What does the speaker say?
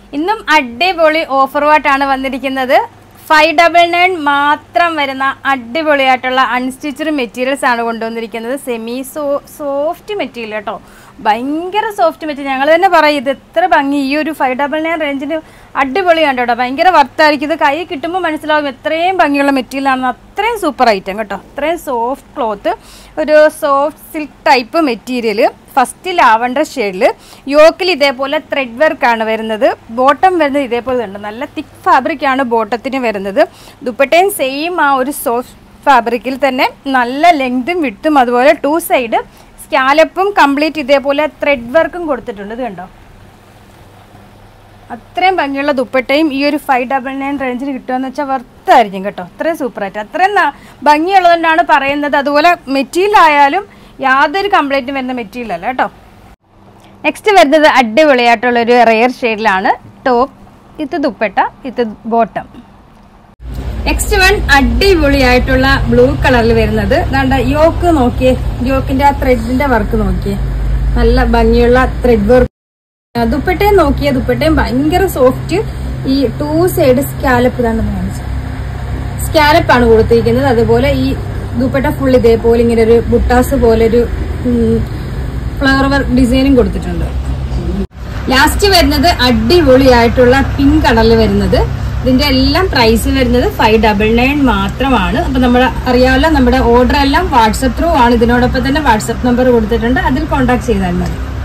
ഇന്നും അടിപൊളി ഓഫർ വാട്ടാണ് വന്നിരിക്കുന്നത് ഫൈവ് ഡബിൾ നയൻ മാത്രം വരുന്ന അടിപൊളിയായിട്ടുള്ള അൺസ്റ്റിച്ചഡ് മെറ്റീരിയൽസ് ആണ് കൊണ്ടുവന്നിരിക്കുന്നത് സെമി സോ സോഫ്റ്റ് മെറ്റീരിയൽ കേട്ടോ ഭയങ്കര സോഫ്റ്റ് മെറ്റീരിയൽ ഞങ്ങൾ തന്നെ പറയും ഇത് എത്ര ഭംഗി ഈ ഒരു ഫൈവ് ഡബിൾ നയൻ റേഞ്ചിന് അടിപൊളിയാണ് കേട്ടോ ഭയങ്കര വർത്തായിരിക്കും ഇത് കൈ കിട്ടുമ്പോൾ മനസ്സിലാവും എത്രയും ഭംഗിയുള്ള മെറ്റീരിയൽ ആണെന്ന് അത്രയും സൂപ്പർ ഐറ്റം കേട്ടോ അത്രയും സോഫ്റ്റ് ക്ലോത്ത് ഒരു soft silk type material first lavender ഷെയ്ഡിൽ യോക്കിൽ ഇതേപോലെ ത്രെഡ് വർക്കാണ് വരുന്നത് ബോട്ടം വരുന്നത് ഇതേപോലെ ഉണ്ട് നല്ല തിക്ക് ഫാബ്രിക്കാണ് ബോട്ടത്തിന് വരുന്നത് ദുപ്പട്ടയും സെയിം ആ ഒരു സോഫ്റ്റ് ഫാബ്രിക്കിൽ തന്നെ നല്ല ലെങ്തും വിട്ടും അതുപോലെ ടു സൈഡ് സ്കാലപ്പും കംപ്ലീറ്റ് ഇതേപോലെ ത്രെഡ് വർക്കും കൊടുത്തിട്ടുണ്ട് ഇത് കണ്ടോ അത്രയും ഭംഗിയുള്ള ദുപ്പട്ടയും ഈ ഒരു ഫൈവ് ഡബിൾ നയൻ റേഞ്ചിൽ കിട്ടുകയെന്ന് വെച്ചാൽ വർത്തായിരിക്കും കേട്ടോ അത്രയും സൂപ്പറായിട്ട് അത്രയും ന- ഭംഗിയുള്ളതുകൊണ്ടാണ് പറയുന്നത് അതുപോലെ മെറ്റീരിയൽ ആയാലും യാതൊരു കംപ്ലൈൻറ്റും വരുന്ന മെറ്റീരിയൽ അല്ല കേട്ടോ നെക്സ്റ്റ് വരുന്നത് അടിപൊളിയായിട്ടുള്ള ഒരു റെയർ ഷെയ്ഡിലാണ് ടോപ്പ് ഇത് ദുപ്പട്ട ഇത് ബോട്ടം നെക്സ്റ്റ് വൺ അടിപൊളിയായിട്ടുള്ള ബ്ലൂ കളറിൽ വരുന്നത് ദാണ്ട യോക്ക് നോക്കിയേ യോക്കിന്റെ ആ ത്രെഡിന്റെ വർക്ക് നോക്കിയേ നല്ല ഭംഗിയുള്ള ത്രെഡ് വർക്ക് ദുപ്പട്ടയും നോക്കിയേ ദുപ്പട്ടയും ഭയങ്കര സോഫ്റ്റ് ഈ ടൂ സൈഡ് സ്കാലപ്പ് ഇതാണെന്ന് കാണിച്ചു സ്കാലപ്പ് ആണ് കൊടുത്തിരിക്കുന്നത് അതുപോലെ ഈ ദുപ്പട്ട ഫുൾ ഇതേപോലെ ഇങ്ങനെ ഒരു ബുട്ടാസ് പോലെ ഒരു ഫ്ലവർ വർക്ക് ഡിസൈനും കൊടുത്തിട്ടുണ്ട് ലാസ്റ്റ് വരുന്നത് അടിപൊളിയായിട്ടുള്ള പിങ്ക് കളറിൽ വരുന്നത് ഇതിന്റെ എല്ലാം പ്രൈസ് വരുന്നത് ഫൈവ് ഡബിൾ നയൻ മാത്രമാണ് അപ്പൊ നമ്മൾ അറിയാമല്ലോ നമ്മുടെ ഓർഡർ എല്ലാം വാട്സപ്പ് ത്രൂ ആണ് ഇതിനോടൊപ്പം തന്നെ വാട്സപ്പ് നമ്പർ കൊടുത്തിട്ടുണ്ട് അതിൽ കോൺടാക്ട് ചെയ്താൽ മതി